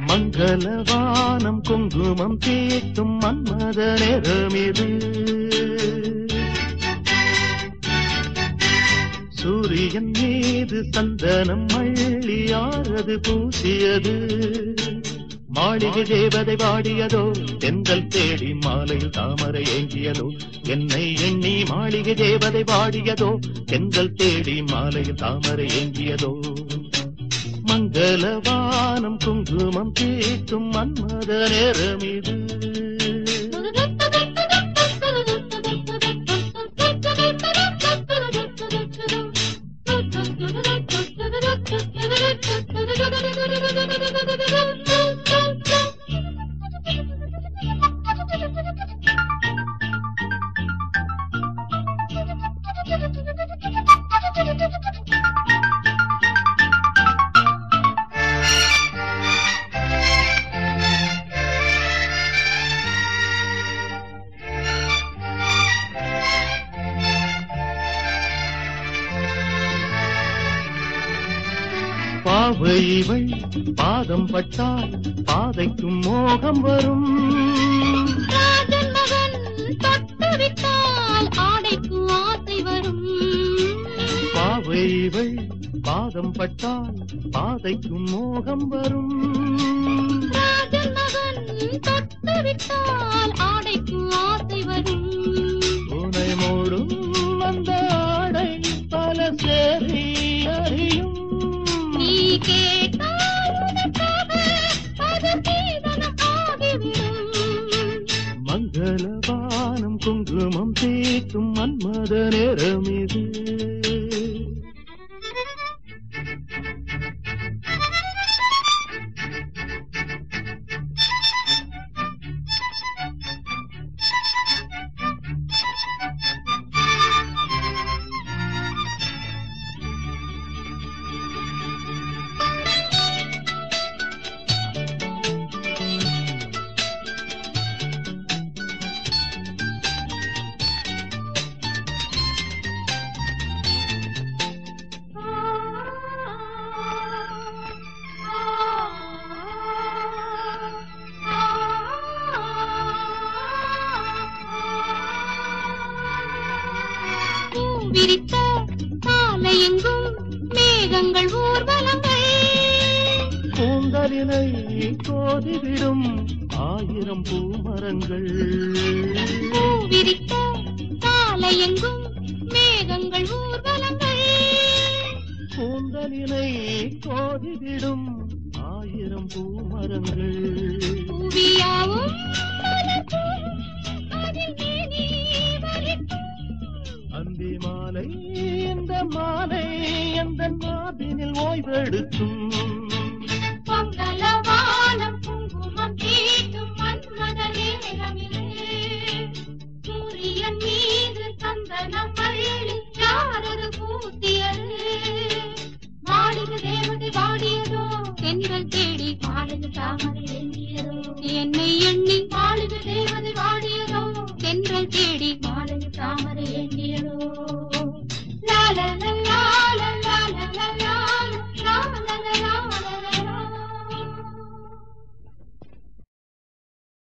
மங்களவானம் குங்குமம் தீட்டும் மன்மத நேரமிது சூரியன் மீது சந்தனம் மள்ளியாரது பூசியது மாளிகை தேவதை வாடியதோ தென்றல் தேடி மாலையில் தாமரை ஏங்கியதோ என்னை எண்ணி மாளிகை தேவதை வாடியதோ தென்றல் தேடி மாலையில் தாமரை ஏங்கியதோ மங்களவானம் குங்குமம் தீட்டும் மன்மத நேரம் இது பாவை இவள் பாதம் பட்டால் பாதைக்கும் மோகம் வரும் ராஜன் மகன் தொட்டுவிட்டால் ஆடைக்கு ஆசை வரும் பாவை இவள் பாதம் பட்டால் பாதைக்கும் மோகம் வரும் ராஜன் மகன் தொட்டுவிட்டால் ஆடைக்கு ஆசை வரும் துணை மூடும் அந்த ஆடை பல சேரி அறியும் நீ கேட்டால் உனக்காக அது சீதனம் ஆகிவிடும் மங்களவானம் குங்குமம் தீட்டும் மன்மத நேரம் இது விரித்த காலையெங்கும் மேகங்கள் ஊர்வலங்கள் கூந்தலினை கோதிவிடும் ஆயிரம் பூமரங்கள் விரித்த காலையெங்கும் மேகங்கள் ஊர்வலங்கள் கூந்தலினை கோதிவிடும் ஆயிரம் பூமரங்கள் புவியாவும் மலர்க்கும், அதில் மேனி வலிக்கும். அந்தி மாலை இந்த மாலை எந்த மாதினில் ஓய்வெடுக்கும் மங்களவானம் குங்குமம் தீட்டும் மன்மத நேரமிது. சூரியன் மீது சந்தனம் மள்ளி யாரது பூசியது மாளிகை தேவதை வாடியதோ தென்றல் தேடி மாளிகை தாமரை எண்ணியதோ என்னை எண்ணி மாளிகை தேவதை வாடியதோ தென்றல் தேடி மாளிகை தாமரை எண்ணியதோ